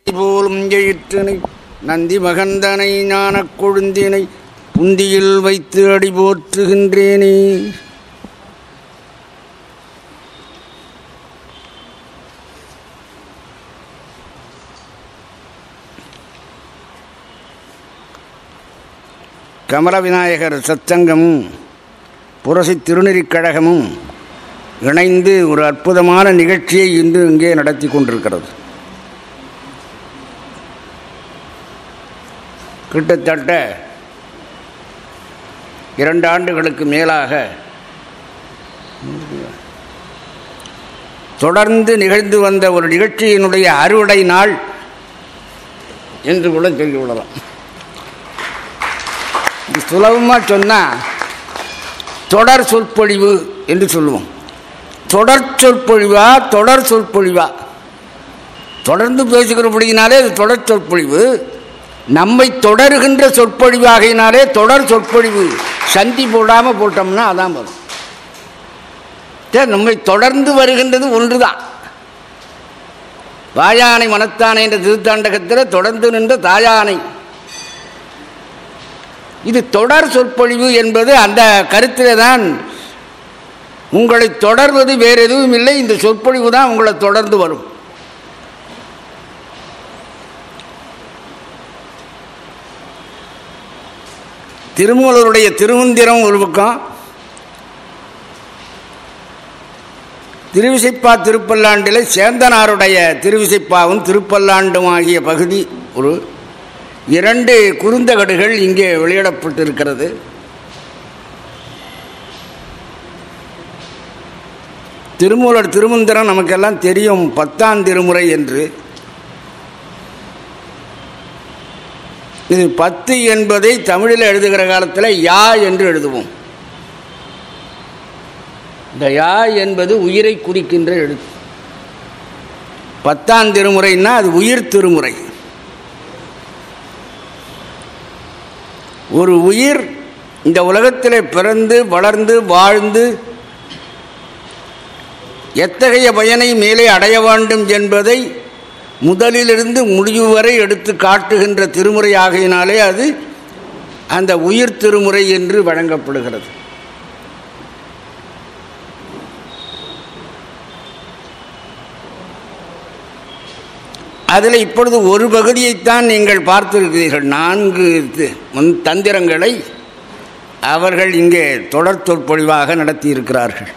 போலும் எயிற்றினை நந்தி மகந்தனை ஞானக் கொழுந்தினை புந்தியில் வைத்து அடி போற்றுகின்றேனே கமல விநாயகர் சச்சங்கமும் புரசி திருநெறிக் கழகமும் இணைந்து ஒரு அற்புதமான நிகழ்ச்சியை இன்று இங்கே நடத்தி கொண்டிருக்கிறது கிட்டத்தட்ட இரண்டு ஆண்டுகளுக்கு மேலாக தொடர்ந்து நிகழ்ந்து வந்த ஒரு நிகழ்ச்சியினுடைய அறுவடை நாள் என்று கூட சொல்லிவிடலாம் இது சுலபமாக சொன்னால் தொடர் சொற்பொழிவு என்று சொல்லுவோம் தொடர் சொற்பொழிவா தொடர் சொற்பொழிவா தொடர்ந்து பேசுகிறபடியினாலே அது தொடர் சொற்பொழிவு நம்மை தொடருகின்ற சொற்பொழிவாகையினாலே தொடர் சொற்பொழிவு சந்தி போடாமல் போட்டோம்னா அதான் வரும் சரி, நம்மை தொடர்ந்து வருகின்றது ஒன்று தான் வாயானை மனத்தானை என்ற திருத்தாண்டகத்தில் தொடர்ந்து நின்ற தாயானை இது தொடர் சொற்பொழிவு என்பது அந்த கருத்திலே தான் உங்களை தொடர்வது வேறு எதுவும் இல்லை இந்த சொற்பொழிவு தான் உங்களை தொடர்ந்து வரும் திருமூலருடைய திருமந்திரம் ஒரு பக்கம் திருவிசைப்பா திருப்பல்லாண்டில் சேந்தனாருடைய திருவிசைப்பாவும் திருப்பல்லாண்டும் ஆகிய பகுதி ஒரு இரண்டு குறுந்தகடுகள் இங்கே வெளியிடப்பட்டிருக்கிறது திருமூலர் திருமந்திரம் நமக்கெல்லாம் தெரியும் பத்தாம் திருமுறை என்று இது பத்து என்பதை தமிழில் எழுதுகிற காலத்தில் யா என்று எழுதுவோம் இந்த யா என்பது உயிரை குறிக்கின்ற எழுத்து பத்தாம் திருமுறைன்னா அது உயிர் திருமுறை ஒரு உயிர் இந்த உலகத்தில் பிறந்து வளர்ந்து வாழ்ந்து எத்தகைய பயனை மேலே அடைய வேண்டும் என்பதை முதலிலிருந்து முடிவு வரை எடுத்து காட்டுகின்ற திருமுறை ஆகையினாலே அது அந்த உயிர் திருமுறை என்று வழங்கப்படுகிறது அதில் இப்பொழுது ஒரு பகுதியைத்தான் நீங்கள் பார்த்திருக்கிறீர்கள் நான்கு தி- முன் தந்திரங்களை அவர்கள் இங்கே தொடர் சொற்பொழிவாக நடத்தியிருக்கிறார்கள்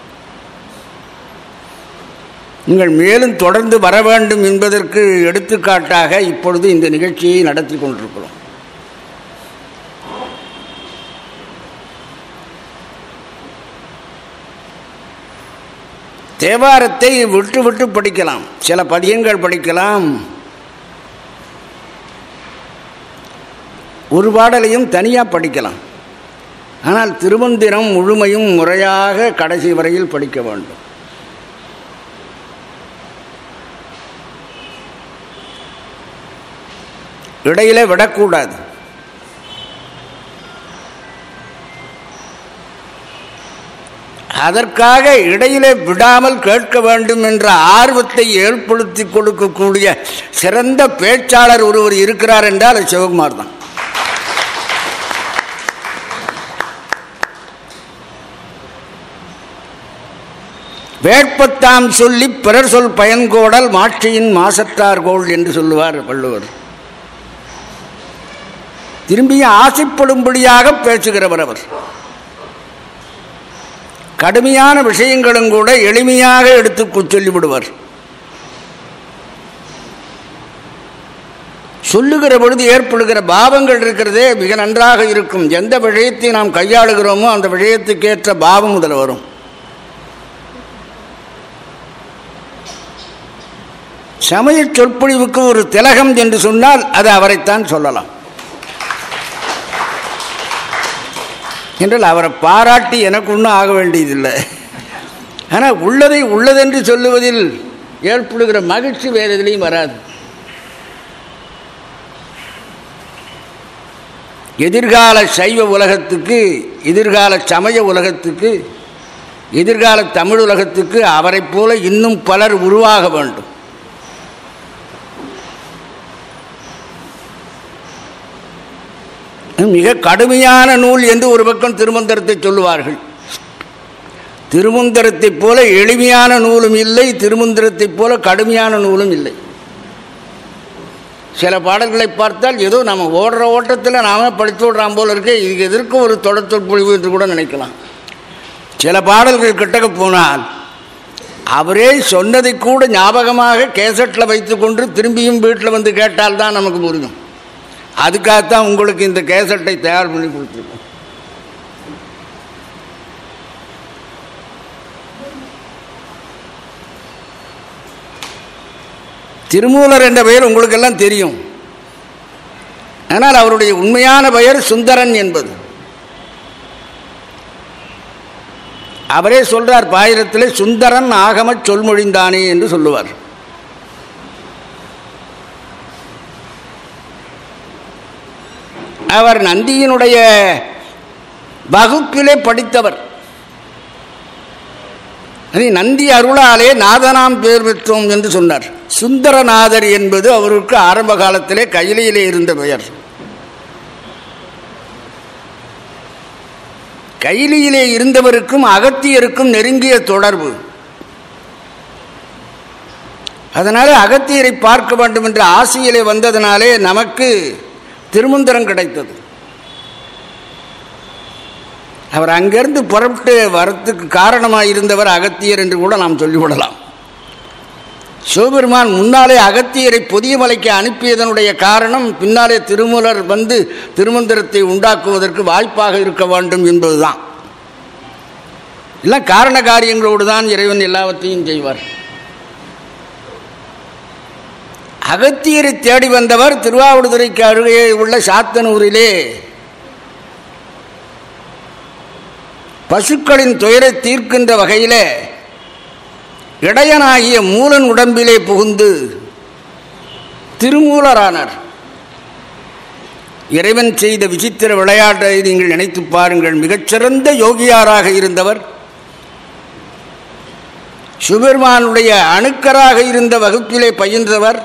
நீங்கள் மேலும் தொடர்ந்து வர வேண்டும் என்பதற்கு எடுத்துக்காட்டாக இப்பொழுது இந்த நிகழ்ச்சியை நடத்தி கொண்டிருக்கிறோம் தேவாரத்தை விட்டு விட்டு படிக்கலாம் சில பதியங்கள் படிக்கலாம் ஒரு பாடலையும் தனியாக படிக்கலாம் ஆனால் திருமந்திரம் முழுமையும் முறையாக கடைசி வரையில் படிக்க வேண்டும் இடையில விடக்கூடாது அதற்காக இடையிலே விடாமல் கேட்க வேண்டும் என்ற ஆர்வத்தை ஏற்படுத்தி கொடுக்கக்கூடிய சிறந்த பேச்சாளர் ஒருவர் இருக்கிறார் என்றால் அது சிவகுமார் தான் வேட்பத்தாம் சொல்லி பிறர் சொல் பயன்கோடல் மாட்சியின் மாசற்றார் கோள் என்று சொல்லுவார் வள்ளுவர் திரும்பியும் ஆசைப்படும்படியாக பேசுகிறவர் அவர் கடுமையான விஷயங்களும் கூட எளிமையாக எடுத்து சொல்லிவிடுவார் சொல்லுகிற பொழுது ஏற்படுகிற பாவங்கள் இருக்கிறதே மிக நன்றாக இருக்கும் எந்த விஷயத்தை நாம் கையாளுகிறோமோ அந்த விஷயத்துக்கேற்ற பாவம் முதல்ல வரும் சமய சொற்பொழிவுக்கு ஒரு திலகம் என்று சொன்னால் அது அவரைத்தான் சொல்லலாம் என்றால் அவரை பாராட்டி எனக்கு ஒன்றும் ஆக வேண்டியதில்லை ஆனால் உள்ளதை உள்ளதென்று சொல்லுவதில் ஏற்படுகிற மகிழ்ச்சி வேறு எதுலேயும் வராது எதிர்கால சைவ உலகத்துக்கு எதிர்கால சமய உலகத்துக்கு எதிர்கால தமிழ் உலகத்துக்கு அவரைப் போல இன்னும் பலர் உருவாக வேண்டும் மிக கடுமையான நூல் என்று ஒரு பக்கம் திருமந்திரத்தை சொல்லுவார்கள் திருமந்திரத்தைப் போல எளிமையான நூலும் இல்லை திருமந்திரத்தைப் போல கடுமையான நூலும் இல்லை சில பாடல்களை பார்த்தால் ஏதோ நம்ம ஓடுற ஓட்டத்தில் நாம படித்து விடுறான் போல இருக்கே இதுக்கு எதற்கு ஒரு தொடர் சொற்பொழிவு என்று கூட நினைக்கலாம் சில பாடல்கள் கிட்டக்க போனால் அவரே சொன்னதை கூட ஞாபகமாக கேசட்டில் வைத்துக்கொண்டு திரும்பியும் வீட்டில் வந்து கேட்டால் தான் நமக்கு புரியும் அதுக்காகத்தான் உங்களுக்கு இந்த கேசட்டை தயார் பண்ணி கொடுத்துருக்கோம் திருமூலர் என்ற பெயர் உங்களுக்கெல்லாம் தெரியும் ஆனால் அவருடைய உண்மையான பெயர் சுந்தரன் என்பது அவரே சொல்றார் பாயிரத்திலே சுந்தரன் ஆகமச் சொல்மொழிந்தானே என்று சொல்லுவார் அவர் நந்தியினுடைய வகுப்பிலே படித்தவர் அது நந்தி அருளாலே நாதனாம் பேர் பெற்றோம் என்று சொன்னார் சுந்தரநாதர் என்பது அவருக்கு ஆரம்ப காலத்திலே கையிலையிலே இருந்த பெயர் கைலியிலே இருந்தவருக்கும் அகத்தியருக்கும் நெருங்கிய தொடர்பு அதனாலே அகத்தியரை பார்க்க வேண்டும் என்ற ஆசையிலே வந்ததனாலே நமக்கு திருமந்திரம் கிடைத்தது அவர் அங்கிருந்து புறப்பட்டு வரத்துக்கு காரணமாக இருந்தவர் அகத்தியர் என்று கூட நாம் சொல்லிவிடலாம் சிவபெருமான் முன்னாலே அகத்தியரை புதிய மலைக்கு அனுப்பியதனுடைய காரணம் பின்னாலே திருமூலர் வந்து திருமந்திரத்தை உண்டாக்குவதற்கு வாய்ப்பாக இருக்க வேண்டும் என்பதுதான் எல்லாம் காரண காரியங்களோடு தான் இறைவன் எல்லாவற்றையும் செய்வார் அகத்தியரை தேடி வந்தவர் திருவாவடுதுறைக்கு அருகே உள்ள சாத்தனூரிலே பசுக்களின் துயரை தீர்க்கின்ற வகையிலே இடையனாகிய மூலன் உடம்பிலே புகுந்து திருமூலரானார் இறைவன் செய்த விசித்திர விளையாட்டை நீங்கள் நினைத்து பாருங்கள் மிகச்சிறந்த யோகியாராக இருந்தவர் சுபெருமானுடைய அணுக்கராக இருந்த வகுப்பிலே பயின்றவர்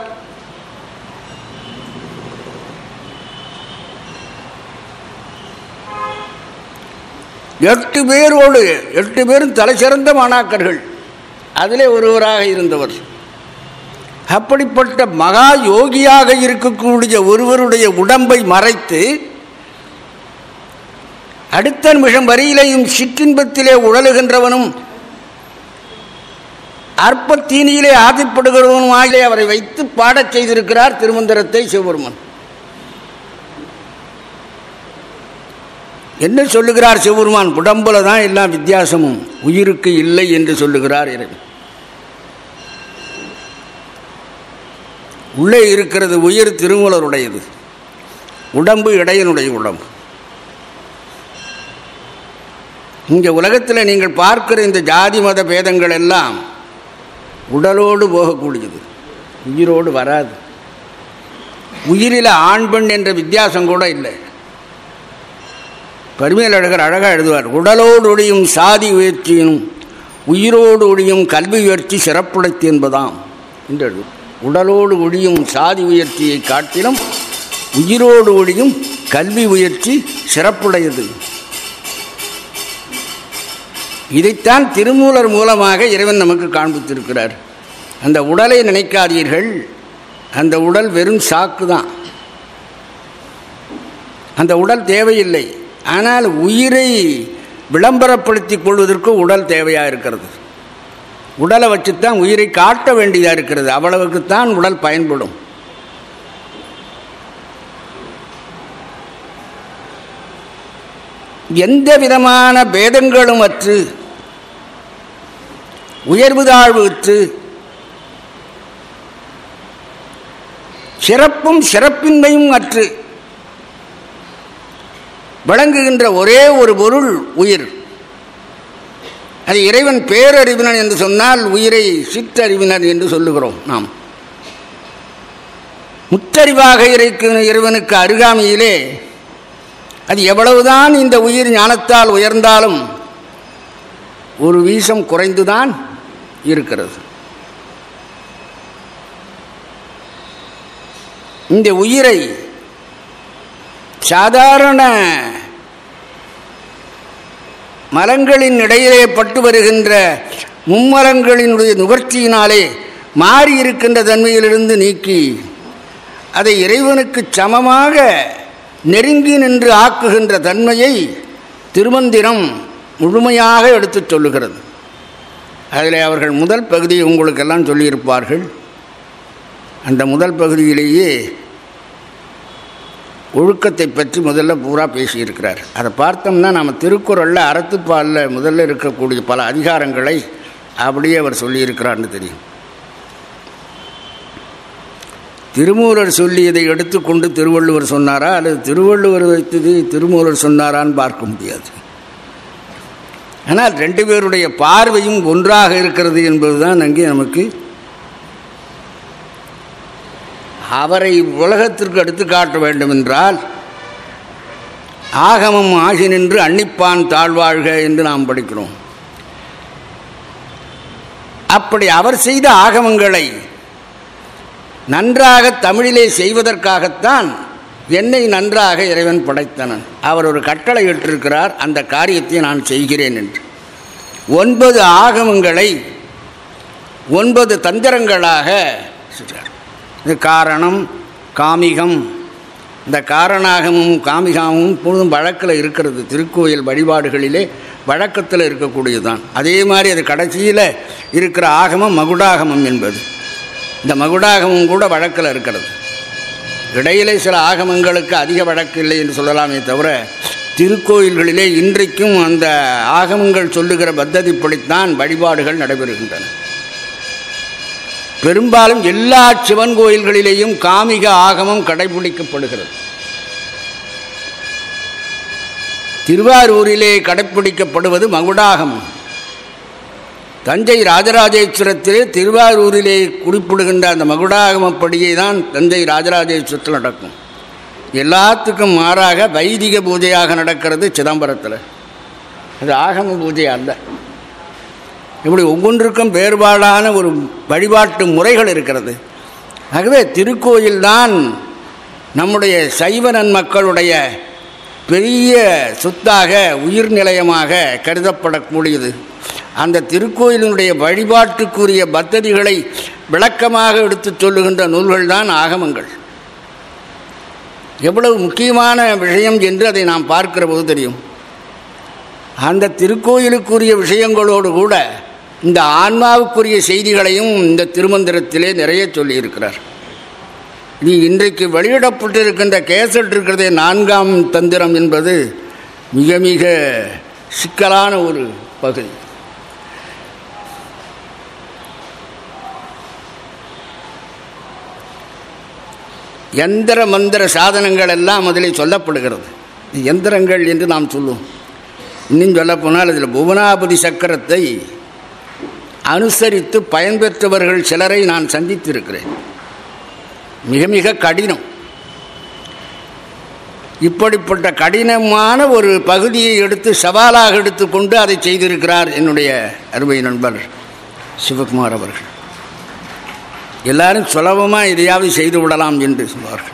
எட்டு பேரோடு எட்டு பேரும் தலை சிறந்த மாணாக்கர்கள் அதிலே ஒருவராக இருந்தவர் அப்படிப்பட்ட மகா யோகியாக இருக்கக்கூடிய ஒருவருடைய உடம்பை மறைத்து அடுத்த நிமிஷம் வரியிலேயும் சிற்றின்பத்திலே உழலுகின்றவனும் அற்பத்தீனியிலே ஆசைப்படுகிறவனும் ஆகிய அவரை வைத்து பாடச் செய்திருக்கிறார் திருமந்திரத்தை சிவபெருமன் என்ன சொல்லுகிறார் சிவபெருமான் உடம்புல தான் எல்லா வித்தியாசமும் உயிருக்கு இல்லை என்று சொல்லுகிறார் இறைவன் உள்ளே இருக்கிறது உயிர் திருமூலருடையது உடம்பு இடையனுடைய உடம்பு இங்கே உலகத்தில் நீங்கள் பார்க்கிற இந்த ஜாதி மத பேதங்கள் எல்லாம் உடலோடு போகக்கூடியது உயிரோடு வராது உயிரில் ஆண் பெண் என்ற வித்தியாசம் கூட இல்லை பருமையில் அழகர் அழகாக எழுதுவார் உடலோடு ஒழியும் சாதி உயர்ச்சியினும் உயிரோடு ஒழியும் கல்வி உயர்ச்சி சிறப்புடைத்து என்பதாம் என்று எழுது உடலோடு ஒழியும் சாதி உயர்ச்சியை காட்டிலும் உயிரோடு ஒழியும் கல்வி உயர்ச்சி சிறப்புடையது இதைத்தான் திருமூலர் மூலமாக இறைவன் நமக்கு காண்பித்திருக்கிறார் அந்த உடலை நினைக்காதீர்கள் அந்த உடல் வெறும் சாக்கு தான் அந்த உடல் தேவையில்லை ஆனால் உயிரை விளம்பரப்படுத்திக் கொள்வதற்கு உடல் தேவையாக இருக்கிறது உடலை வச்சுத்தான் உயிரை காட்ட வேண்டியதாக இருக்கிறது அவ்வளவுக்குத்தான் உடல் பயன்படும் எந்த விதமான பேதங்களும் அற்று உயர்வு தாழ்வு அற்று சிறப்பும் சிறப்பின்மையும் அற்று விளங்குகின்ற ஒரே ஒரு பொருள் உயிர் அது இறைவன் பேரறிவினன் என்று சொன்னால் உயிரை சிற்றறிவினர் என்று சொல்லுகிறோம் நாம் முத்தறிவாக இருக்கிற இறைவனுக்கு அருகாமையிலே அது எவ்வளவுதான் இந்த உயிர் ஞானத்தால் உயர்ந்தாலும் ஒரு வீசம் குறைந்துதான் இருக்கிறது இந்த உயிரை சாதாரண மலங்களின் இடையிலே பட்டு வருகின்ற மும்மலங்களினுடைய நுகர்ச்சியினாலே மாறி இருக்கின்ற தன்மையிலிருந்து நீக்கி அதை இறைவனுக்கு சமமாக நெருங்கி நின்று ஆக்குகின்ற தன்மையை திருமந்திரம் முழுமையாக எடுத்துச் சொல்லுகிறது அதில் அவர்கள் முதல் பகுதியை உங்களுக்கெல்லாம் சொல்லியிருப்பார்கள் அந்த முதல் பகுதியிலேயே ஒழுக்கத்தை பற்றி முதல்ல பூரா பேசியிருக்கிறார் அதை பார்த்தோம்னா நம்ம திருக்குறளில் அறத்துப்பாலில் முதல்ல இருக்கக்கூடிய பல அதிகாரங்களை அப்படியே அவர் சொல்லியிருக்கிறார்னு தெரியும் திருமூலர் சொல்லியதை எடுத்துக்கொண்டு திருவள்ளுவர் சொன்னாரா அல்லது திருவள்ளுவர் வைத்தது திருமூலர் சொன்னாரான்னு பார்க்க முடியாது ஆனால் ரெண்டு பேருடைய பார்வையும் ஒன்றாக இருக்கிறது என்பதுதான் அங்கே நமக்கு அவரை உலகத்திற்கு எடுத்து காட்ட வேண்டும் என்றால் ஆகமம் ஆகி நின்று அன்னிப்பான் தாழ்வாழ்க என்று நாம் படிக்கிறோம் அப்படி அவர் செய்த ஆகமங்களை நன்றாக தமிழிலே செய்வதற்காகத்தான் என்னை நன்றாக இறைவன் படைத்தனன் அவர் ஒரு கட்டளை இட்டிருக்கிறார் அந்த காரியத்தை நான் செய்கிறேன் என்று ஒன்பது ஆகமங்களை ஒன்பது தந்திரங்களாக சொல்றார் இது காரணம் காமிகம் இந்த காரணாகமும் காமிகாமும் இப்பொழுதும் வழக்கில் இருக்கிறது திருக்கோயில் வழிபாடுகளிலே வழக்கத்தில் இருக்கக்கூடியதுதான் அதே மாதிரி அது கடைசியில் இருக்கிற ஆகமம் மகுடாகமம் என்பது இந்த மகுடாகமும் கூட வழக்கில் இருக்கிறது இடையிலே சில ஆகமங்களுக்கு அதிக வழக்கு இல்லை என்று சொல்லலாமே தவிர திருக்கோயில்களிலே இன்றைக்கும் அந்த ஆகமங்கள் சொல்லுகிற பத்ததிப்படித்தான் வழிபாடுகள் நடைபெறுகின்றன பெரும்பாலும் எல்லா சிவன் கோயில்களிலேயும் காமிக ஆகமம் கடைபிடிக்கப்படுகிறது திருவாரூரிலே கடைப்பிடிக்கப்படுவது மகுடாகமம் தஞ்சை ராஜராஜேஸ்வரத்திலே திருவாரூரிலே குறிப்பிடுகின்ற அந்த மகுடாகமப்படியே தான் தஞ்சை ராஜராஜேஸ்வரத்தில் நடக்கும் எல்லாத்துக்கும் மாறாக வைதிக பூஜையாக நடக்கிறது சிதம்பரத்தில் அது ஆகம பூஜை அல்ல இப்படி ஒவ்வொன்றுக்கும் வேறுபாடான ஒரு வழிபாட்டு முறைகள் இருக்கிறது ஆகவே திருக்கோயில்தான் நம்முடைய சைவ நன்மக்களுடைய பெரிய சொத்தாக உயிர் நிலையமாக கருதப்படக்கூடியது அந்த திருக்கோயிலினுடைய வழிபாட்டுக்குரிய பத்ததிகளை விளக்கமாக எடுத்துச் சொல்லுகின்ற நூல்கள் தான் ஆகமங்கள் எவ்வளவு முக்கியமான விஷயம் என்று அதை நாம் பார்க்கிற போது தெரியும் அந்த திருக்கோயிலுக்குரிய விஷயங்களோடு கூட இந்த ஆன்மாவுக்குரிய செய்திகளையும் இந்த திருமந்திரத்திலே நிறைய சொல்லியிருக்கிறார் நீ இன்றைக்கு வெளியிடப்பட்டிருக்கின்ற கேசட் இருக்கிறதே நான்காம் தந்திரம் என்பது மிக மிக சிக்கலான ஒரு பகுதி எந்திர மந்திர சாதனங்கள் எல்லாம் அதில் சொல்லப்படுகிறது எந்திரங்கள் என்று நாம் சொல்லுவோம் இன்னும் சொல்லப்போனால் அதில் புவனாபதி சக்கரத்தை அனுசரித்து பயன்பெற்றவர்கள் சிலரை நான் சந்தித்திருக்கிறேன் மிக மிக கடினம் இப்படிப்பட்ட கடினமான ஒரு பகுதியை எடுத்து சவாலாக எடுத்துக்கொண்டு அதை செய்திருக்கிறார் என்னுடைய அருமை நண்பர் சிவகுமார் அவர்கள் எல்லாரும் சுலபமாக எதையாவது செய்து விடலாம் என்று சொல்வார்கள்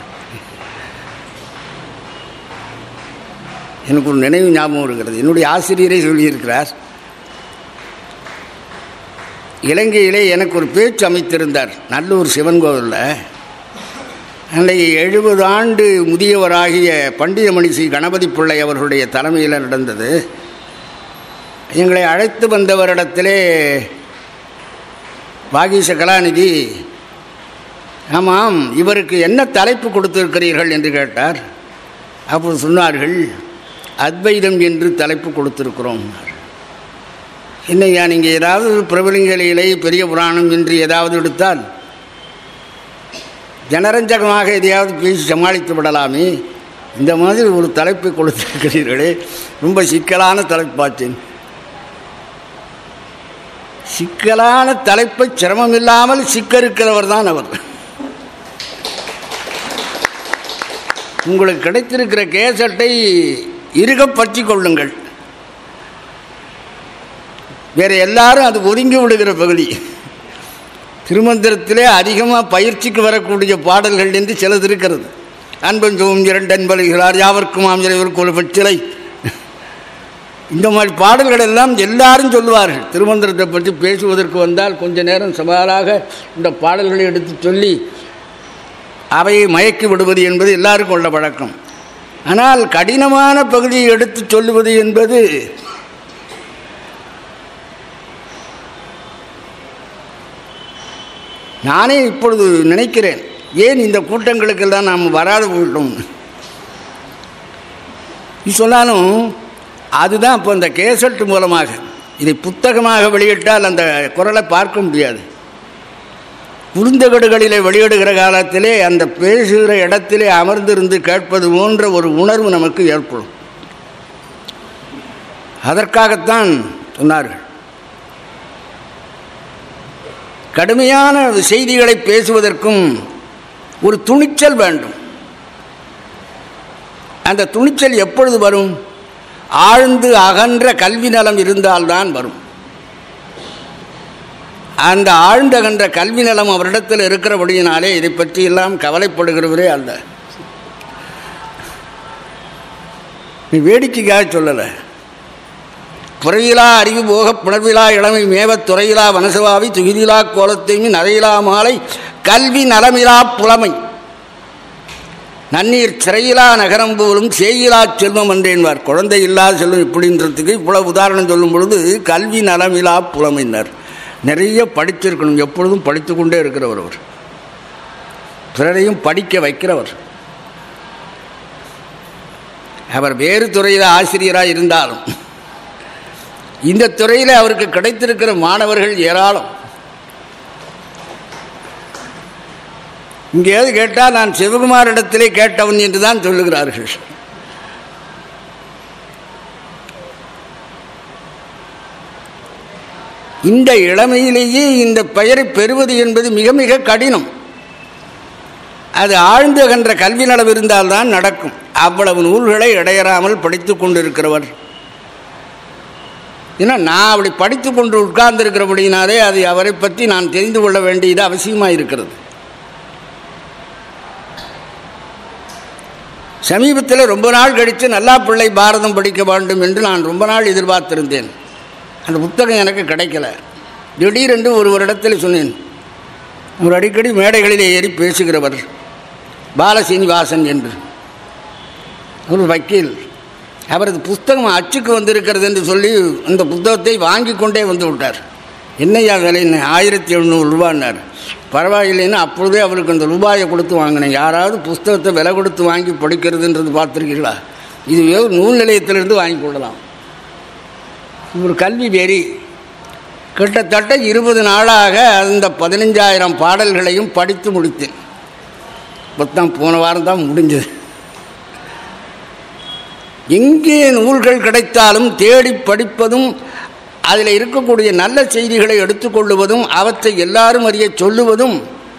எனக்கு ஒரு நினைவு ஞாபகம் இருக்கிறது என்னுடைய ஆசிரியரே சொல்லியிருக்கிறார் இலங்கையிலே எனக்கு ஒரு பேச்சு அமைத்திருந்தார் நல்லூர் சிவன் கோவிலில் அன்றைக்கு எழுபது ஆண்டு முதியவராகிய பண்டிதமணி ஸ்ரீ கணபதி பிள்ளை அவர்களுடைய தலைமையில் நடந்தது எங்களை அழைத்து வந்தவரிடத்திலே வாகீச கலாநிதி ஆமாம் இவருக்கு என்ன தலைப்பு கொடுத்திருக்கிறீர்கள் என்று கேட்டார் அப்போது சொன்னார்கள் அத்வைதம் என்று தலைப்பு கொடுத்திருக்கிறோம் என்னையா நீங்கள் ஏதாவது பிரபலிங்கலையிலே பெரிய புராணம் என்று ஏதாவது எடுத்தால் ஜனரஞ்சகமாக எதையாவது பேசி சமாளித்து விடலாமே இந்த மாதிரி ஒரு தலைப்பை கொடுத்திருக்கிறீர்களே ரொம்ப சிக்கலான தலைப்பாச்சேன் சிக்கலான தலைப்பை சிரமம் இல்லாமல் சிக்க இருக்கிறவர் தான் அவர் உங்களுக்கு கிடைத்திருக்கிற கேசட்டை இருக பற்றி கொள்ளுங்கள் வேற எல்லாரும் அது ஒதுங்கி விடுகிற பகுதி திருமந்திரத்திலே அதிகமாக பயிற்சிக்கு வரக்கூடிய பாடல்கள் என்று சிலது இருக்கிறது அன்பஞ்சும் இரண்டன்பலுகிறார் யாவர்க்கும் ஆஞ்சலைவருக்கு ஒரு பச்சிலை இந்த மாதிரி பாடல்கள் எல்லாம் எல்லாரும் சொல்லுவார்கள் திருமந்திரத்தை பற்றி பேசுவதற்கு வந்தால் கொஞ்ச நேரம் சவாலாக இந்த பாடல்களை எடுத்து சொல்லி அவையை மயக்கி விடுவது என்பது எல்லாருக்கும் உள்ள பழக்கம் ஆனால் கடினமான பகுதியை எடுத்து சொல்லுவது என்பது நானே இப்பொழுது நினைக்கிறேன் ஏன் இந்த கூட்டங்களுக்கெல்லாம் நாம் வராது போயிட்டோம் சொன்னாலும் அதுதான் இப்போ இந்த கேசட் மூலமாக இதை புத்தகமாக வெளியிட்டால் அந்த குரலை பார்க்க முடியாது குறுந்தகடுகளிலே வெளியிடுகிற காலத்திலே அந்த பேசுகிற இடத்திலே அமர்ந்திருந்து கேட்பது போன்ற ஒரு உணர்வு நமக்கு ஏற்படும் அதற்காகத்தான் சொன்னார்கள் கடுமையான செய்திகளை பேசுவதற்கும் ஒரு துணிச்சல் வேண்டும் அந்த துணிச்சல் எப்பொழுது வரும் ஆழ்ந்து அகன்ற கல்வி நலம் இருந்தால்தான் வரும் அந்த ஆழ்ந்தகன்ற கல்வி நலம் அவரிடத்தில் இருக்கிறபடியினாலே இதை பற்றியெல்லாம் கவலைப்படுகிறவரே அல்ல நீ வேடிக்கைக்காக சொல்லலை புறையிலா அறிவு போக புணர்விலா இளமை மேவத் துறையிலா வனசவாவி துகிதிலா கோலத்தையும் நரையிலா மாலை கல்வி நலமிலா புலமை நன்னீர் சிறையிலா நகரம் போலும் சேயிலா செல்வம் என்றேன்வார் குழந்தை இல்லாத செல்வம் இப்படின்றதுக்கு இவ்வளவு உதாரணம் சொல்லும் பொழுது கல்வி நலமிலா புலமையினர் நிறைய படிச்சிருக்கணும் எப்பொழுதும் படித்து கொண்டே இருக்கிறவர் அவர் பிறரையும் படிக்க வைக்கிறவர் அவர் வேறு துறையில் ஆசிரியராக இருந்தாலும் இந்த துறையில் அவருக்கு கிடைத்திருக்கிற மாணவர்கள் ஏராளம் இங்கேயாவது கேட்டால் நான் சிவகுமாரிடத்திலே கேட்டவன் என்று தான் சொல்லுகிறார்கள் இந்த இளமையிலேயே இந்த பெயரை பெறுவது என்பது மிக மிக கடினம் அது ஆழ்ந்துகின்ற கல்வி நலம் இருந்தால்தான் நடக்கும் அவ்வளவு நூல்களை இடையறாமல் படித்து கொண்டிருக்கிறவர் ஏன்னா நான் அப்படி படித்து கொண்டு உட்கார்ந்திருக்கிறபடினாலே அது அவரை பற்றி நான் தெரிந்து கொள்ள வேண்டியது அவசியமாக இருக்கிறது சமீபத்தில் ரொம்ப நாள் கழித்து நல்லா பிள்ளை பாரதம் படிக்க வேண்டும் என்று நான் ரொம்ப நாள் எதிர்பார்த்திருந்தேன் அந்த புத்தகம் எனக்கு கிடைக்கல திடீரென்று ஒரு வருடத்தில் சொன்னேன் அவர் அடிக்கடி மேடைகளில் ஏறி பேசுகிறவர் பாலசீனிவாசன் என்று ஒரு வக்கீல் அவரது புஸ்தகம் அச்சுக்கு வந்திருக்கிறது என்று சொல்லி அந்த புத்தகத்தை வாங்கி கொண்டே வந்து விட்டார் என்னையா விலைன்னு ஆயிரத்தி எழுநூறு ரூபான்னார் பரவாயில்லைன்னு அப்பொழுதே அவருக்கு அந்த ரூபாயை கொடுத்து வாங்கினேன் யாராவது புஸ்தகத்தை விலை கொடுத்து வாங்கி படிக்கிறதுன்றது பார்த்துருக்கீங்களா இது வெறும் நூல் நிலையத்திலிருந்து வாங்கி கொள்ளலாம் ஒரு கல்வி வெறி கிட்டத்தட்ட இருபது நாளாக அந்த பதினஞ்சாயிரம் பாடல்களையும் படித்து முடித்தேன் மொத்தம் போன வாரம் தான் முடிஞ்சது எங்கே நூல்கள் கிடைத்தாலும் தேடி படிப்பதும் அதில் இருக்கக்கூடிய நல்ல செய்திகளை எடுத்துக்கொள்ளுவதும் அவற்றை எல்லாரும் அறிய சொல்லுவதும்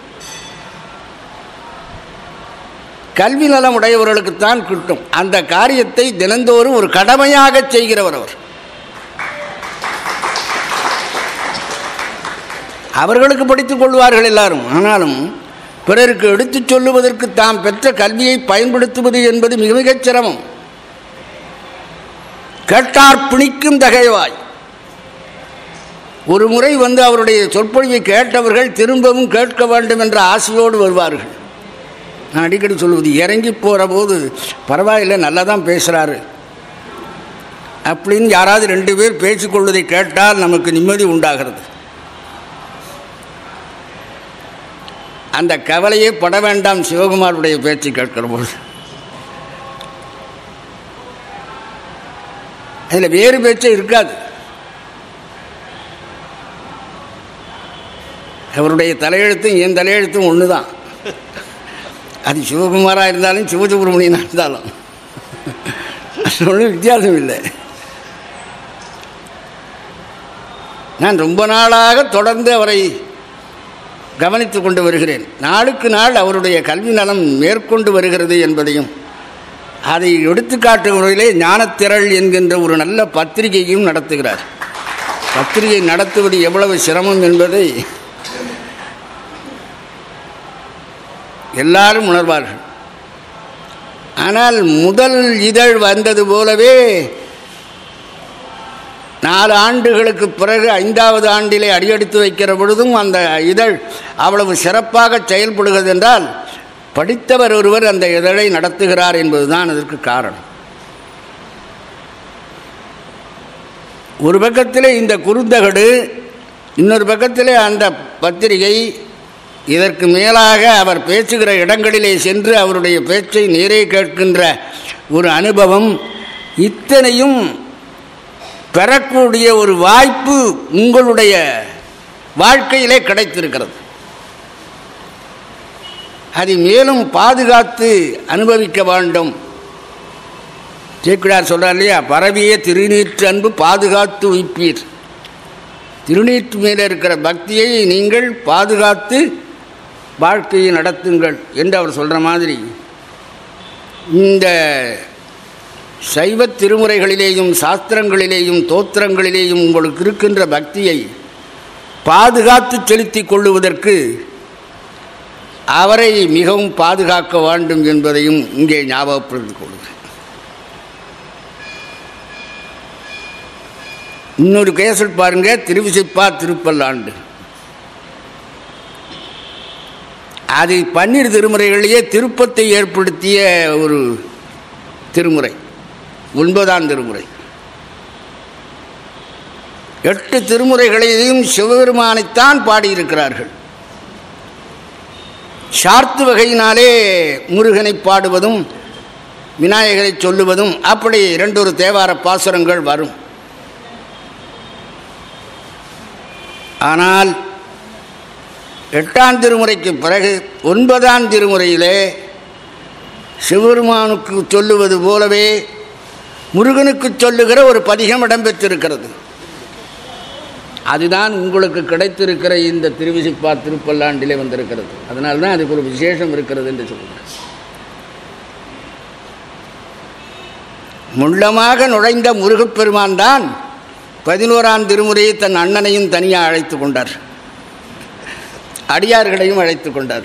கல்வி நலம் உடையவர்களுக்குத்தான் கிட்டும் அந்த காரியத்தை தினந்தோறும் ஒரு கடமையாக செய்கிறவர் அவர் அவர்களுக்கு படித்துக் கொள்வார்கள் எல்லாரும் ஆனாலும் பிறருக்கு எடுத்துச் சொல்லுவதற்கு தாம் பெற்ற கல்வியை பயன்படுத்துவது என்பது மிக மிகச் சிரமம் கேட்டார் பிணிக்கும் தகைவாய் ஒரு முறை வந்து அவருடைய சொற்பொழிவை கேட்டவர்கள் திரும்பவும் கேட்க வேண்டும் என்ற ஆசையோடு வருவார்கள் நான் அடிக்கடி சொல்லுவது இறங்கி போகிற போது பரவாயில்லை நல்லா தான் பேசுகிறாரு அப்படின்னு யாராவது ரெண்டு பேர் பேசிக்கொள்வதை கேட்டால் நமக்கு நிம்மதி உண்டாகிறது அந்த கவலையே பட வேண்டாம் சிவகுமாருடைய பேச்சு கேட்கிற போது அதில் வேறு பேச்சே இருக்காது அவருடைய தலையெழுத்தும் என் தலையெழுத்தும் ஒன்று தான் அது சிவகுமாராக இருந்தாலும் சிவசுப்ரமணியனாக இருந்தாலும் ஒன்றும் வித்தியாசம் இல்லை நான் ரொம்ப நாளாக தொடர்ந்து அவரை கவனித்து கொண்டு வருகிறேன் நாளுக்கு நாள் அவருடைய கல்வி நலம் மேற்கொண்டு வருகிறது என்பதையும் அதை எடுத்துக்காட்டும் முறையிலே ஞானத்திரள் என்கின்ற ஒரு நல்ல பத்திரிகையும் நடத்துகிறார் பத்திரிகை நடத்துவது எவ்வளவு சிரமம் என்பதை எல்லாரும் உணர்வார்கள் ஆனால் முதல் இதழ் வந்தது போலவே நாலு ஆண்டுகளுக்கு பிறகு ஐந்தாவது ஆண்டிலே அடியெடுத்து வைக்கிற பொழுதும் அந்த இதழ் அவ்வளவு சிறப்பாக செயல்படுகிறது என்றால் படித்தவர் ஒருவர் அந்த இதழை நடத்துகிறார் என்பதுதான் அதற்கு காரணம் ஒரு பக்கத்தில் இந்த குறுந்தகடு இன்னொரு பக்கத்தில் அந்த பத்திரிகை இதற்கு மேலாக அவர் பேசுகிற இடங்களிலே சென்று அவருடைய பேச்சை நேரே கேட்கின்ற ஒரு அனுபவம் இத்தனையும் பெறக்கூடிய ஒரு வாய்ப்பு உங்களுடைய வாழ்க்கையிலே கிடைத்திருக்கிறது அதை மேலும் பாதுகாத்து அனுபவிக்க வேண்டும் சேக்கிடார் சொல்கிறார் இல்லையா பரவிய திருநீற்று அன்பு பாதுகாத்து உய்ப்பீர் திருநீற்று மேலே இருக்கிற பக்தியை நீங்கள் பாதுகாத்து வாழ்க்கையை நடத்துங்கள் என்று அவர் சொல்கிற மாதிரி இந்த சைவ திருமுறைகளிலேயும் சாஸ்திரங்களிலேயும் தோத்திரங்களிலேயும் உங்களுக்கு இருக்கின்ற பக்தியை பாதுகாத்து செலுத்தி கொள்ளுவதற்கு அவரை மிகவும் பாதுகாக்க வேண்டும் என்பதையும் இங்கே ஞாபகப்படுத்திக் கொள்கிறேன் இன்னொரு கேசல் பாருங்க திருவிசிப்பா திருப்பல்லாண்டு அது பன்னீர் திருமுறைகளிலேயே திருப்பத்தை ஏற்படுத்திய ஒரு திருமுறை ஒன்பதாம் திருமுறை எட்டு திருமுறைகளையும் சிவபெருமானைத்தான் பாடியிருக்கிறார்கள் சார்த்து வகையினாலே முருகனை பாடுவதும் விநாயகரை சொல்லுவதும் அப்படி இரண்டொரு தேவார பாசுரங்கள் வரும் ஆனால் எட்டாம் திருமுறைக்கு பிறகு ஒன்பதாம் திருமுறையிலே சிவபெருமானுக்கு சொல்லுவது போலவே முருகனுக்கு சொல்லுகிற ஒரு பதிகம் இடம்பெற்றிருக்கிறது அதுதான் உங்களுக்கு கிடைத்திருக்கிற இந்த திருவிசிப்பா திருப்பல்லாண்டிலே வந்திருக்கிறது அதனால தான் அதுக்கு ஒரு விசேஷம் இருக்கிறது என்று சொல்கிறேன் முள்ளமாக நுழைந்த முருகப்பெருமான் தான் பதினோராம் திருமுறையை தன் அண்ணனையும் தனியாக அழைத்து கொண்டார் அடியார்களையும் அழைத்து கொண்டார்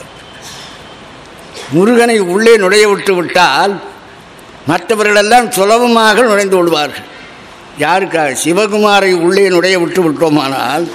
முருகனை உள்ளே நுழைய விட்டு விட்டால் மற்றவர்களெல்லாம் சுலபமாக நுழைந்து விடுவார்கள் யாருக்காக சிவகுமாரை உள்ளே நுழைய விட்டு விட்டோமானால்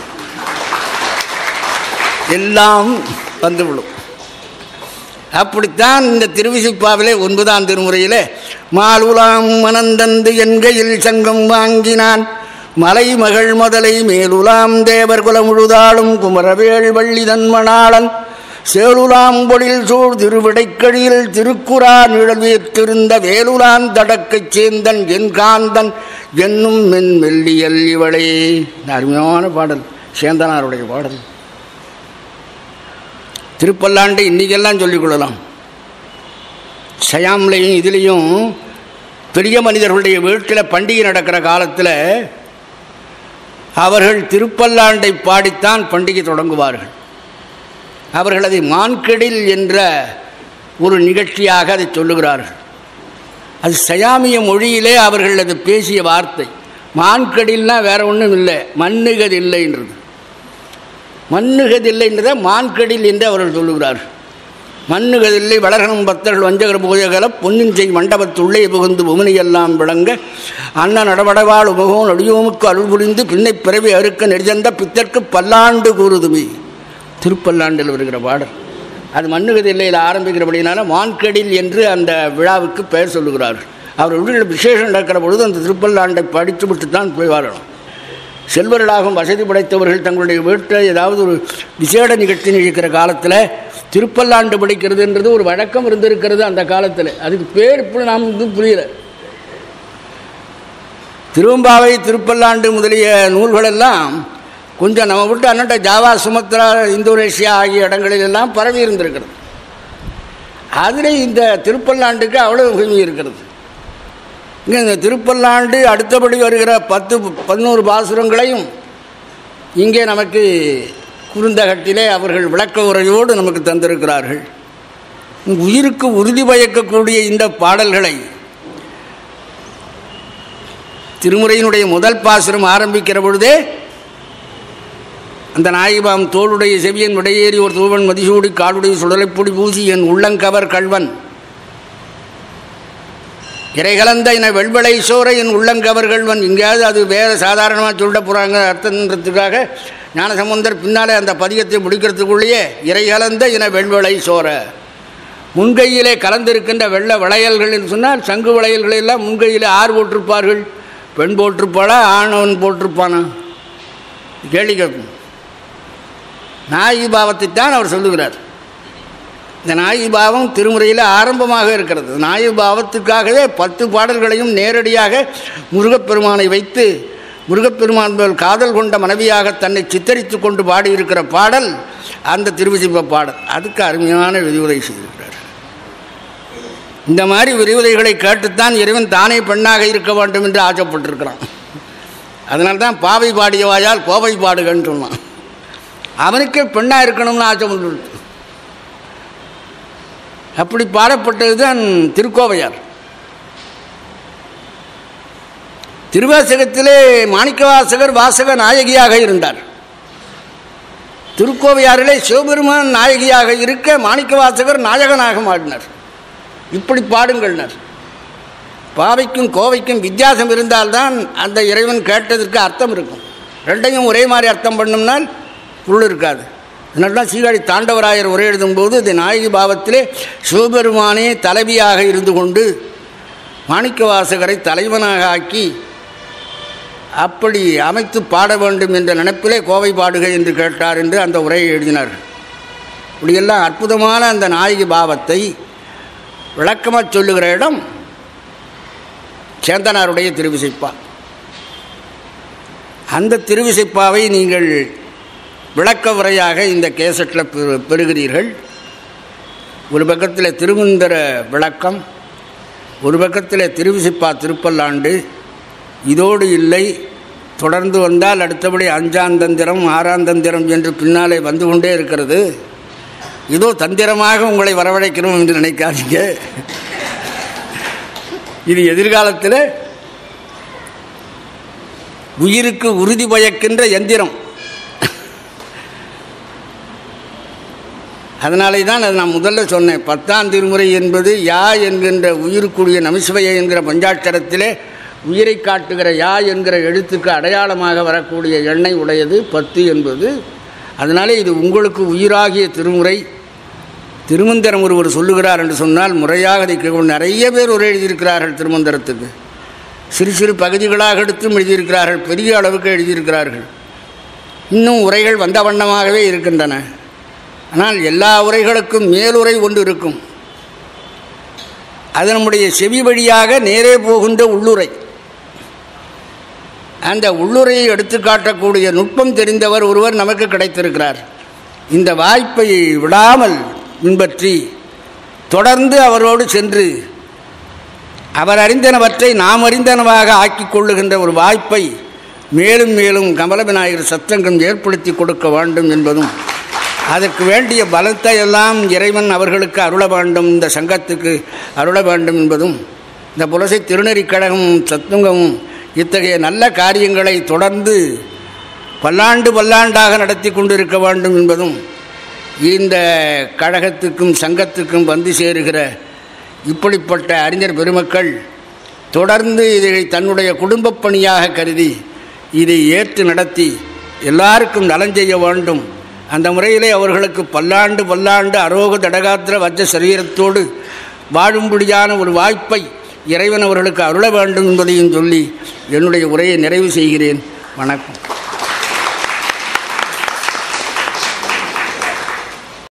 எல்லாம் வந்துவிடும் அப்படித்தான் இந்த திருவிசிப்பாவிலே ஒன்பதாம் திருமுறையிலே மாலுலாம் மனந்தந்து என்கையில் சங்கம் வாங்கினான் மலை மகள் முதலை மேலுலாம் தேவர் குல முழுதாளும் குமரவேள் வள்ளி தன்மணாளன் சேலுலாம் பொழில் சூழ் திருவிடைக்கழியில் திருக்குறா நிழல் வீற்றிருந்த வேலுலான் தடக்கைச் சேந்தன் என் காந்தன் என்னும் மென் மெல்லியல் இவளே இந்த அருமையான பாடல் சேந்தனாருடைய பாடல் திருப்பல்லாண்டு இன்றைக்கெல்லாம் சொல்லிக்கொள்ளலாம் சயாம்லையும் இதுலேயும் பெரிய மனிதர்களுடைய வீட்டில் பண்டிகை நடக்கிற காலத்தில் அவர்கள் திருப்பல்லாண்டை பாடித்தான் பண்டிகை தொடங்குவார்கள் அவர்கள் அதை மான்கெடில் என்ற ஒரு நிகழ்ச்சியாக அதை சொல்லுகிறார்கள் அது சயாமிய மொழியிலே அவர்கள் அது பேசிய வார்த்தை மான்கடில்னா வேற ஒன்றும் இல்லை மண்ணுகதில்லைன்றது மண்ணுகதில்லைன்றதை மான்கடில் என்று அவர்கள் சொல்லுகிறார்கள் மண்ணுகதில்லை வளர்கணும் பக்தர்கள் வஞ்சகர் பூஜகல பொன்னின் செய் மண்டபத்துள்ளே புகுந்து புவனியெல்லாம் விளங்க அண்ணன் நடவடவாள் உமுகம் நொடியோமுக்கு அருள் புரிந்து பின்னை பிறவி அறுக்க நெடுஞ்சந்த பித்தற்கு பல்லாண்டு கூறுதுமே திருப்பல்லாண்டில் வருகிற பாடல் அது மண்ணுகதில்லையில் ஆரம்பிக்கிறபடினால மான்கடில் என்று அந்த விழாவுக்கு பெயர் சொல்லுகிறார்கள் அவர் வீட்டில் விசேஷம் நடக்கிற பொழுது அந்த திருப்பல்லாண்டை படித்து விட்டு தான் போய் வரணும் செல்வர்களாகவும் வசதி படைத்தவர்கள் தங்களுடைய வீட்டில் ஏதாவது ஒரு விசேட நிகழ்ச்சி நிகழ்க்கிற காலத்தில் திருப்பல்லாண்டு படிக்கிறதுன்றது ஒரு வழக்கம் இருந்திருக்கிறது அந்த காலத்தில் அதுக்கு பேர் இப்போ நாம் வந்து புரியல திருவம்பாவை திருப்பல்லாண்டு முதலிய நூல்களெல்லாம் கொஞ்சம் நம்ம விட்டு அண்ணட்ட ஜாவா சுமத்ரா இந்தோனேஷியா ஆகிய இடங்களில் எல்லாம் பரவி இருந்திருக்கிறது அதில் இந்த திருப்பல்லாண்டுக்கு அவ்வளோ உரிமை இருக்கிறது இங்கே இந்த திருப்பல்லாண்டு அடுத்தபடி வருகிற பத்து பதினோரு பாசுரங்களையும் இங்கே நமக்கு குறுந்தகட்டிலே அவர்கள் விளக்க உரையோடு நமக்கு தந்திருக்கிறார்கள் உயிருக்கு உறுதி பயக்கக்கூடிய இந்த பாடல்களை திருமுறையினுடைய முதல் பாசுரம் ஆரம்பிக்கிற பொழுதே அந்த நாயிபாம் தோளுடைய செவியன் விடையேறி ஒரு தூவன் மதிசூடி காடுடைய சுடலைப்பொடி பூசி என் உள்ளங்கவர் கல்வன் இறைகலந்த இன வெள்வளை சோரை என் உள்ளங்கவர்கள்வன் எங்கேயாவது அது வேறு சாதாரணமாக சொல்ல போகிறாங்க அர்த்தன்றதுக்காக ஞானசமுந்தர் பின்னாலே அந்த பதிகத்தை முடிக்கிறதுக்குள்ளேயே இறைகலந்த இன வெள்வளை சோர முன்கையிலே கலந்திருக்கின்ற வெள்ள வளையல்கள் என்று சொன்னால் சங்கு வளையல்களை எல்லாம் முன்கையிலே ஆறு போட்டிருப்பார்கள் பெண் போட்டிருப்பாளா ஆணவன் போட்டிருப்பானா கேள்வி கேட்கும் நாயகி பாவத்தைத்தான் அவர் சொல்லுகிறார் இந்த நாயகி பாவம் திருமுறையில் ஆரம்பமாக இருக்கிறது நாயகி பாவத்துக்காகவே பத்து பாடல்களையும் நேரடியாக முருகப்பெருமானை வைத்து முருகப்பெருமான் மேல் காதல் கொண்ட மனைவியாக தன்னை சித்தரித்து கொண்டு பாடியிருக்கிற பாடல் அந்த திருவிசிப்ப பாடல் அதுக்கு அருமையான விரிவுரை செய்திருக்கிறார் இந்த மாதிரி விரிவுரைகளை கேட்டுத்தான் இறைவன் தானே பெண்ணாக இருக்க வேண்டும் என்று ஆசைப்பட்டிருக்கிறான் அதனால்தான் பாவை பாடிய வாயால் கோவை பாடுகன்னு சொன்னான் அவனுக்கே பெண்ணாக இருக்கணும்னு ஆசை வந்துடுது அப்படி பாடப்பட்டது தான் திருக்கோவையார் திருவாசகத்திலே மாணிக்கவாசகர் வாசக நாயகியாக இருந்தார் திருக்கோவையாரிலே சிவபெருமான் நாயகியாக இருக்க மாணிக்கவாசகர் நாயகனாக மாடினார் இப்படி பாடுங்கள்னர் பாவைக்கும் கோவைக்கும் வித்தியாசம் இருந்தால்தான் அந்த இறைவன் கேட்டதற்கு அர்த்தம் இருக்கும் ரெண்டையும் ஒரே மாதிரி அர்த்தம் பண்ணோம்னால் புல் இருக்காது அதனால தான் சீகாழி தாண்டவராயர் உரை எழுதும்போது இந்த நாயகி பாவத்திலே சிவபெருமானே தலைவியாக இருந்து கொண்டு மாணிக்கவாசகரை தலைவனாக ஆக்கி அப்படி அமைத்து பாட வேண்டும் என்ற நினைப்பிலே கோவை பாடுக என்று கேட்டார் என்று அந்த உரையை எழுதினார் இப்படியெல்லாம் அற்புதமான அந்த நாயகி பாவத்தை விளக்கமாக சொல்லுகிற இடம் சேந்தனாருடைய திருவிசைப்பா அந்த திருவிசைப்பாவை நீங்கள் விளக்க உரையாக இந்த கேசட்டில் பெறு பெறுகிறீர்கள் ஒரு பக்கத்தில் திருமந்திர விளக்கம் ஒரு பக்கத்தில் திருவிசைப்பா திருப்பல்லாண்டு இதோடு இல்லை தொடர்ந்து வந்தால் அடுத்தபடி அஞ்சாம் தந்திரம் ஆறாம் தந்திரம் என்று பின்னாலே வந்து கொண்டே இருக்கிறது இதோ தந்திரமாக உங்களை வரவழைக்கணும் என்று நினைக்காதீங்க இது எதிர்காலத்தில் உயிருக்கு உறுதி பயக்கின்ற எந்திரம் அதனாலே தான் அது நான் முதல்ல சொன்னேன் பத்தாம் திருமுறை என்பது யா என்கின்ற உயிருக்குரிய நமசிவய என்கிற பஞ்சாட்சரத்திலே உயிரை காட்டுகிற யா என்கிற எழுத்துக்கு அடையாளமாக வரக்கூடிய எண்ணெய் உடையது பத்து என்பது அதனாலே இது உங்களுக்கு உயிராகிய திருமுறை திருமந்திரம் ஒருவர் சொல்லுகிறார் என்று சொன்னால் முறையாக அதை கேட்க நிறைய பேர் உரை எழுதியிருக்கிறார்கள் திருமந்திரத்துக்கு சிறு சிறு பகுதிகளாக எடுத்தும் எழுதியிருக்கிறார்கள் பெரிய அளவுக்கு எழுதியிருக்கிறார்கள் இன்னும் உரைகள் வந்த வண்ணமாகவே இருக்கின்றன ஆனால் எல்லா உரைகளுக்கும் மேலுரை ஒன்று இருக்கும் அது நம்முடைய செவி வழியாக நேரே போகின்ற உள்ளுரை அந்த உள்ளுரையை எடுத்து காட்டக்கூடிய நுட்பம் தெரிந்தவர் ஒருவர் நமக்கு கிடைத்திருக்கிறார் இந்த வாய்ப்பை விடாமல் பின்பற்றி தொடர்ந்து அவரோடு சென்று அவர் அறிந்தனவற்றை நாம் அறிந்தனவாக ஆக்கிக் கொள்ளுகின்ற ஒரு வாய்ப்பை மேலும் மேலும் கமல விநாயகர் சத்தங்கம் ஏற்படுத்தி கொடுக்க வேண்டும் என்பதும் அதற்கு வேண்டிய பலத்தை எல்லாம் இறைவன் அவர்களுக்கு அருள வேண்டும் இந்த சங்கத்துக்கு அருள வேண்டும் என்பதும் இந்த புலசை திருநெறிக் கழகமும் சத்துங்கமும் இத்தகைய நல்ல காரியங்களை தொடர்ந்து பல்லாண்டு பல்லாண்டாக நடத்தி கொண்டிருக்க வேண்டும் என்பதும் இந்த கழகத்துக்கும் சங்கத்துக்கும் வந்து சேருகிற இப்படிப்பட்ட அறிஞர் பெருமக்கள் தொடர்ந்து இதை தன்னுடைய குடும்பப் பணியாக கருதி இதை ஏற்று நடத்தி எல்லாருக்கும் நலன் செய்ய வேண்டும் அந்த முறையிலே அவர்களுக்கு பல்லாண்டு பல்லாண்டு அரோக தடகாத்திர வஜ்ர சரீரத்தோடு வாழும்படியான ஒரு வாய்ப்பை இறைவன் அவர்களுக்கு அருள வேண்டும் என்பதையும் சொல்லி என்னுடைய உரையை நிறைவு செய்கிறேன் வணக்கம்